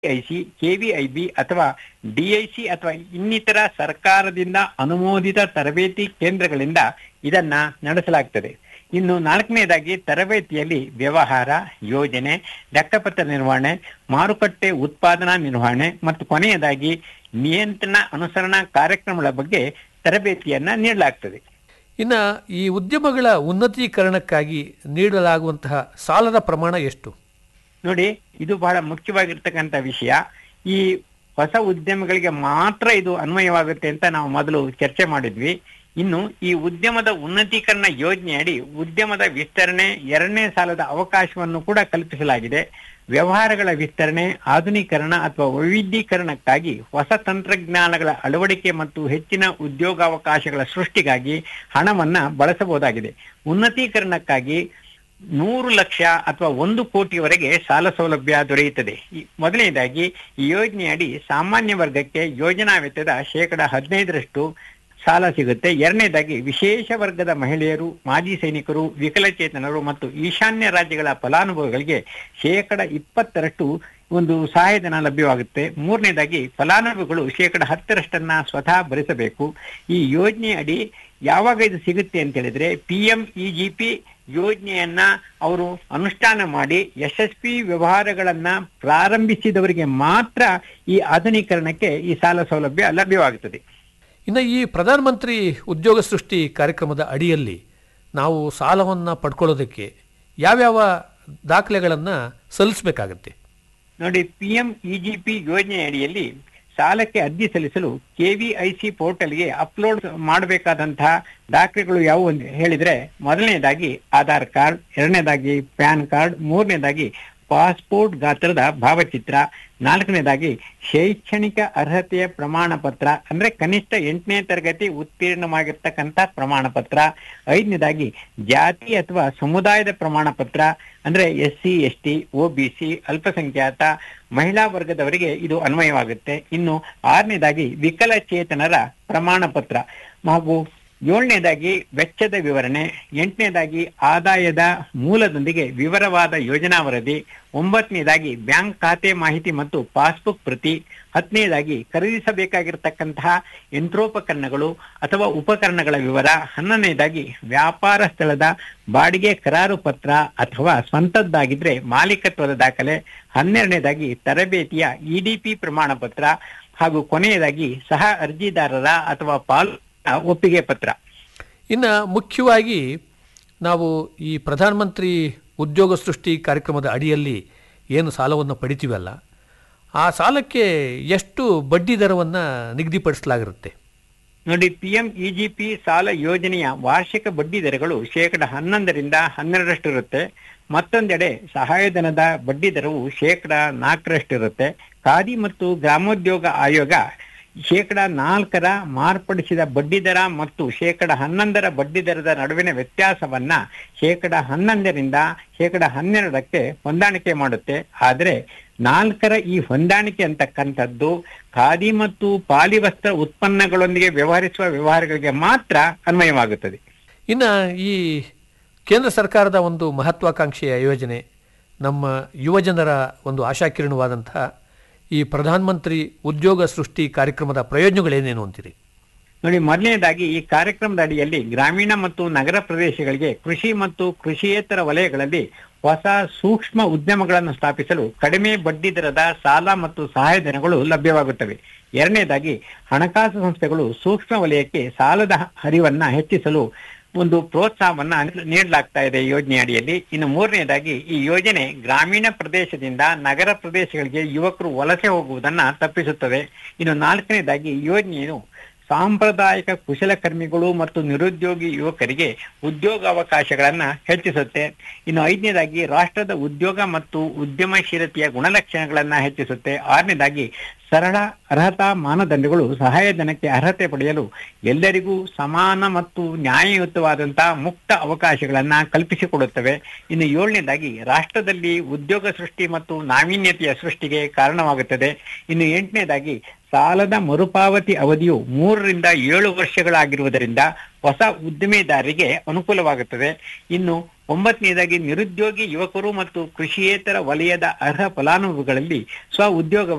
IC KVIB ಅಥವಾ DIC ಅಥವಾ ಇನ್ನಿತರ ಸರ್ಕಾರದಿಂದ ಅನುಮೋದಿತ ತರಬೇತಿ ಕೇಂದ್ರಗಳಿಂದ ಇದನ್ನ ನಡೆಸಲಾಗ್ತದೆ ಇನ್ನು ನಾಲ್ಕನೇದಾಗಿ ತರಬೇತಿಯಲ್ಲಿ ವ್ಯವಹಾರ ಯೋಜನೆ ಲೆಕ್ಕಪತ್ರ ನಿರ್ವಹಣೆ ಮಾರುಕಟ್ಟೆ ಉತ್ಪಾದನಾ ನಿರ್ವಹಣೆ ಮತ್ತು ಕೊನೆಯದಾಗಿ ನಿಯಂತ್ರಣ ಅನುಸರಣಾ ಕಾರ್ಯಕ್ರಮಗಳ ಬಗ್ಗೆ ತರಬೇತಿಯನ್ನ ನೀಡಲಾಗ್ತದೆ ಇನ್ನು ಈ ಉದ್ಯಮಗಳ ಉನ್ನತೀಕರಣಕ್ಕಾಗಿ ನೀಡಲಾಗುವಂತಹ ಸಾಲದ ಪ್ರಮಾಣ ಎಷ್ಟು ನೋಡಿ ಇದು ಬಹಳ ಮುಖ್ಯವಾಗಿರ್ತಕ್ಕಂಥ ವಿಷಯ ಈ ಹೊಸ ಉದ್ಯಮಗಳಿಗೆ ಮಾತ್ರ ಇದು ಅನ್ವಯವಾಗುತ್ತೆ ಅಂತ ನಾವು ಮೊದಲು ಚರ್ಚೆ ಮಾಡಿದ್ವಿ ಇನ್ನು ಈ ಉದ್ಯಮದ ಉನ್ನತೀಕರಣ ಯೋಜನೆಯಡಿ ಉದ್ಯಮದ ವಿಸ್ತರಣೆ ಎರಡನೇ ಸಾಲದ ಅವಕಾಶವನ್ನು ಕೂಡ ಕಲ್ಪಿಸಲಾಗಿದೆ ವ್ಯವಹಾರಗಳ ವಿಸ್ತರಣೆ ಆಧುನೀಕರಣ ಅಥವಾ ವೈವಿಧ್ಯೀಕರಣಕ್ಕಾಗಿ ಹೊಸ ತಂತ್ರಜ್ಞಾನಗಳ ಅಳವಡಿಕೆ ಮತ್ತು ಹೆಚ್ಚಿನ ಉದ್ಯೋಗಾವಕಾಶಗಳ ಸೃಷ್ಟಿಗಾಗಿ ಹಣವನ್ನ ಬಳಸಬಹುದಾಗಿದೆ ಉನ್ನತೀಕರಣಕ್ಕಾಗಿ ನೂರು ಲಕ್ಷ ಅಥವಾ ಒಂದು ಕೋಟಿವರೆಗೆ ಸಾಲ ಸೌಲಭ್ಯ ದೊರೆಯುತ್ತದೆ ಈ- ಮೊದಲನೇದಾಗಿ ಈ ಯೋಜನೆಯಡಿ ಸಾಮಾನ್ಯ ವರ್ಗಕ್ಕೆ ಯೋಜನಾ ವೆಚ್ಚದ ಶೇಕಡ ಹದಿನೈದರಷ್ಟು ಸಾಲ ಸಿಗುತ್ತೆ ಎರಡನೇದಾಗಿ ವಿಶೇಷ ವರ್ಗದ ಮಹಿಳೆಯರು ಮಾಜಿ ಸೈನಿಕರು ವಿಕಲಚೇತನರು ಮತ್ತು ಈಶಾನ್ಯ ರಾಜ್ಯಗಳ ಫಲಾನುಭವಿಗಳಿಗೆ ಶೇಕಡ ಇಪ್ಪತ್ತರಷ್ಟು ಒಂದು ಸಹಾಯಧನ ಲಭ್ಯವಾಗುತ್ತೆ ಮೂರನೇದಾಗಿ ಫಲಾನುಭವಿಗಳು ಶೇಕಡ ಹತ್ತರಷ್ಟನ್ನ ಸ್ವತಃ ಭರಿಸಬೇಕು ಈ ಯೋಜನೆ ಅಡಿ ಯಾವಾಗ ಇದು ಸಿಗುತ್ತೆ ಅಂತ ಹೇಳಿದ್ರೆ P M E G P ಯೋಜನೆಯನ್ನ ಅವರು ಅನುಷ್ಠಾನ ಮಾಡಿ ಯಶಸ್ವಿ ವ್ಯವಹಾರಗಳನ್ನ ಪ್ರಾರಂಭಿಸಿದವರಿಗೆ ಮಾತ್ರ ಈ ಆಧುನೀಕರಣಕ್ಕೆ ಈ ಸಾಲ ಸೌಲಭ್ಯ ಲಭ್ಯವಾಗುತ್ತದೆ ಇನ್ನು ಈ ಪ್ರಧಾನಮಂತ್ರಿ ಉದ್ಯೋಗ ಸೃಷ್ಟಿ ಕಾರ್ಯಕ್ರಮದ ಅಡಿಯಲ್ಲಿ ನಾವು ಸಾಲವನ್ನು ಪಡ್ಕೊಳ್ಳೋದಕ್ಕೆ ಯಾವ್ಯಾವ ದಾಖಲೆಗಳನ್ನು ಸಲ್ಲಿಸಬೇಕಾಗತ್ತೆ ನೋಡಿ P M E G P ಯೋಜನೆ ಅಡಿಯಲ್ಲಿ ಸಾಲಕ್ಕೆ ಅರ್ಜಿ ಸಲ್ಲಿಸಲು ಕೆವಿಐಸಿ ಪೋರ್ಟಲ್ಗೆ ಅಪ್ಲೋಡ್ ಮಾಡಬೇಕಾದಂತಹ ದಾಖಲೆಗಳು ಯಾವುವು ಅಂತ ಹೇಳಿದ್ರೆ ಮೊದಲನೇದಾಗಿ ಆಧಾರ್ ಕಾರ್ಡ್ ಎರಡನೇದಾಗಿ ಪ್ಯಾನ್ ಕಾರ್ಡ್ ಮೂರನೇದಾಗಿ ಪಾಸ್ಪೋರ್ಟ್ ಗಾತ್ರದ ಭಾವಚಿತ್ರ ನಾಲ್ಕನೇದಾಗಿ ಶೈಕ್ಷಣಿಕ ಅರ್ಹತೆಯ ಪ್ರಮಾಣ ಪತ್ರ ಅಂದ್ರೆ ಕನಿಷ್ಠ ಎಂಟನೇ ತರಗತಿ ಉತ್ತೀರ್ಣವಾಗಿರ್ತಕ್ಕಂಥ ಪ್ರಮಾಣ ಪತ್ರ ಐದನೇದಾಗಿ ಜಾತಿ ಅಥವಾ ಸಮುದಾಯದ ಪ್ರಮಾಣ ಪತ್ರ ಅಂದ್ರೆ S C S T O B C ಅಲ್ಪಸಂಖ್ಯಾತ ಮಹಿಳಾ ವರ್ಗದವರಿಗೆ ಇದು ಅನ್ವಯವಾಗುತ್ತೆ ಇನ್ನು ಆರನೇದಾಗಿ ವಿಕಲಚೇತನರ ಪ್ರಮಾಣ ಪತ್ರ ಹಾಗೂ ಏಳನೇದಾಗಿ ವೆಚ್ಚದ ವಿವರಣೆ ಎಂಟನೇದಾಗಿ ಆದಾಯದ ಮೂಲದೊಂದಿಗೆ ವಿವರವಾದ ಯೋಜನಾ ವರದಿ ಒಂಬತ್ತನೇದಾಗಿ ಬ್ಯಾಂಕ್ ಖಾತೆ ಮಾಹಿತಿ ಮತ್ತು ಪಾಸ್ಬುಕ್ ಪ್ರತಿ ಹತ್ತನೇದಾಗಿ ಖರೀದಿಸಬೇಕಾಗಿರ್ತಕ್ಕಂತಹ ಯಂತ್ರೋಪಕರಣಗಳು ಅಥವಾ ಉಪಕರಣಗಳ ವಿವರ ಹನ್ನೊಂದನೇದಾಗಿ ವ್ಯಾಪಾರ ಸ್ಥಳದ ಬಾಡಿಗೆ ಕರಾರು ಪತ್ರ ಅಥವಾ ಸ್ವಂತದ್ದಾಗಿದ್ರೆ ಮಾಲೀಕತ್ವದ ದಾಖಲೆ ಹನ್ನೆರಡನೇದಾಗಿ ತರಬೇತಿಯ ಇಡಿಪಿ ಪ್ರಮಾಣ ಪತ್ರ ಹಾಗೂ ಕೊನೆಯದಾಗಿ ಸಹ ಅರ್ಜಿದಾರರ ಅಥವಾ ಪಾಲ್ ಒಪ್ಪಿಗೆ ಪತ್ರ ಇನ್ನು ಮುಖ್ಯವಾಗಿ ನಾವು ಈ ಪ್ರಧಾನಮಂತ್ರಿ ಉದ್ಯೋಗ ಸೃಷ್ಟಿ ಕಾರ್ಯಕ್ರಮದ ಅಡಿಯಲ್ಲಿ ಏನು ಸಾಲವನ್ನು ಪಡಿತೀವಲ್ಲ ಆ ಸಾಲಕ್ಕೆ ಎಷ್ಟು ಬಡ್ಡಿ ದರವನ್ನು ನಿಗದಿಪಡಿಸಲಾಗಿರುತ್ತೆ ನೋಡಿ P M E G P ಸಾಲ ಯೋಜನೆಯ ವಾರ್ಷಿಕ ಬಡ್ಡಿ ದರಗಳು ಶೇಕಡ ಹನ್ನೊಂದರಿಂದ ಹನ್ನೆರಡರಷ್ಟು ಇರುತ್ತೆ ಮತ್ತೊಂದೆಡೆ ಸಹಾಯಧನದ ಬಡ್ಡಿ ದರವು ಶೇಕಡ ನಾಲ್ಕರಷ್ಟು ಇರುತ್ತೆ ಖಾದಿ ಮತ್ತು ಗ್ರಾಮೋದ್ಯೋಗ ಆಯೋಗ ಶೇಕಡ ನಾಲ್ಕರ ಮಾರ್ಪಡಿಸಿದ ಬಡ್ಡಿ ದರ ಮತ್ತು ಶೇಕಡ ಹನ್ನೊಂದರ ಬಡ್ಡಿ ದರದ ನಡುವಿನ ವ್ಯತ್ಯಾಸವನ್ನ ಶೇಕಡ ಹನ್ನೊಂದರಿಂದ ಶೇಕಡ ಹನ್ನೆರಡಕ್ಕೆ ಹೊಂದಾಣಿಕೆ ಮಾಡುತ್ತೆ ಆದರೆ ನಾಲ್ಕರ ಈ ಹೊಂದಾಣಿಕೆ ಅಂತಕ್ಕಂಥದ್ದು ಖಾದಿ ಮತ್ತು ಪಾಲಿವಸ್ತ್ರ ಉತ್ಪನ್ನಗಳೊಂದಿಗೆ ವ್ಯವಹರಿಸುವ ವ್ಯವಹಾರಗಳಿಗೆ ಮಾತ್ರ ಅನ್ವಯವಾಗುತ್ತದೆ ಇನ್ನು ಈ ಕೇಂದ್ರ ಸರ್ಕಾರದ ಒಂದು ಮಹತ್ವಾಕಾಂಕ್ಷೆಯ ಯೋಜನೆ ನಮ್ಮ ಯುವಜನರ ಒಂದು ಆಶಾಕಿರಣವಾದಂತಹ ಈ ಪ್ರಧಾನಮಂತ್ರಿ ಉದ್ಯೋಗ ಸೃಷ್ಟಿ ಕಾರ್ಯಕ್ರಮದ ಪ್ರಯೋಜನಗಳೇನೇನು ಅಂತೀರಿ ನೋಡಿ ಮೊದಲನೇದಾಗಿ ಈ ಕಾರ್ಯಕ್ರಮದ ಅಡಿಯಲ್ಲಿ ಗ್ರಾಮೀಣ ಮತ್ತು ನಗರ ಪ್ರದೇಶಗಳಿಗೆ ಕೃಷಿ ಮತ್ತು ಕೃಷಿಯೇತರ ವಲಯಗಳಲ್ಲಿ ಹೊಸ ಸೂಕ್ಷ್ಮ ಉದ್ಯಮಗಳನ್ನು ಸ್ಥಾಪಿಸಲು ಕಡಿಮೆ ಬಡ್ಡಿ ದರದ ಸಾಲ ಮತ್ತು ಸಹಾಯಧನಗಳು ಲಭ್ಯವಾಗುತ್ತವೆ ಎರಡನೇದಾಗಿ ಹಣಕಾಸು ಸಂಸ್ಥೆಗಳು ಸೂಕ್ಷ್ಮ ವಲಯಕ್ಕೆ ಸಾಲದ ಹರಿವನ್ನ ಹೆಚ್ಚಿಸಲು ಒಂದು ಪ್ರೋತ್ಸಾಹವನ್ನ ನೀಡಲಾಗ್ತಾ ಇದೆ ಈ ಯೋಜನೆ ಅಡಿಯಲ್ಲಿ ಇನ್ನು ಮೂರನೇದಾಗಿ ಈ ಯೋಜನೆ ಗ್ರಾಮೀಣ ಪ್ರದೇಶದಿಂದ ನಗರ ಪ್ರದೇಶಗಳಿಗೆ ಯುವಕರು ವಲಸೆ ಹೋಗುವುದನ್ನ ತಪ್ಪಿಸುತ್ತದೆ ಇನ್ನು ನಾಲ್ಕನೇದಾಗಿ ಈ ಯೋಜನೆಯು ಸಾಂಪ್ರದಾಯಿಕ ಕುಶಲಕರ್ಮಿಗಳು ಮತ್ತು ನಿರುದ್ಯೋಗಿ ಯುವಕರಿಗೆ ಉದ್ಯೋಗಾವಕಾಶಗಳನ್ನ ಹೆಚ್ಚಿಸುತ್ತೆ ಇನ್ನು ಐದನೇದಾಗಿ ರಾಷ್ಟ್ರದ ಉದ್ಯೋಗ ಮತ್ತು ಉದ್ಯಮಶೀಲತೆಯ ಗುಣಲಕ್ಷಣಗಳನ್ನ ಹೆಚ್ಚಿಸುತ್ತೆ ಆರನೇದಾಗಿ ಸರಳ ಅರ್ಹತಾ ಮಾನದಂಡಗಳು ಸಹಾಯಧನಕ್ಕೆ ಅರ್ಹತೆ ಪಡೆಯಲು ಎಲ್ಲರಿಗೂ ಸಮಾನ ಮತ್ತು ನ್ಯಾಯಯುತವಾದಂತಹ ಮುಕ್ತ ಅವಕಾಶಗಳನ್ನ ಕಲ್ಪಿಸಿಕೊಡುತ್ತವೆ ಇನ್ನು ಏಳನೇದಾಗಿ ರಾಷ್ಟ್ರದಲ್ಲಿ ಉದ್ಯೋಗ ಸೃಷ್ಟಿ ಮತ್ತು ನಾವೀನ್ಯತೆಯ ಸೃಷ್ಟಿಗೆ ಕಾರಣವಾಗುತ್ತದೆ ಇನ್ನು ಎಂಟನೇದಾಗಿ ಸಾಲದ ಮರುಪಾವತಿ ಅವಧಿಯು ಮೂರರಿಂದ ಏಳು ವರ್ಷಗಳಾಗಿರುವುದರಿಂದ ಹೊಸ ಉದ್ದಿಮೆದಾರರಿಗೆ ಅನುಕೂಲವಾಗುತ್ತದೆ ಇನ್ನು ಒಂಬತ್ತನೇದಾಗಿ ನಿರುದ್ಯೋಗಿ ಯುವಕರು ಮತ್ತು ಕೃಷಿಯೇತರ ವಲಯದ ಅರ್ಹ ಫಲಾನುಭವಿಗಳಲ್ಲಿ ಸ್ವ ಉದ್ಯೋಗ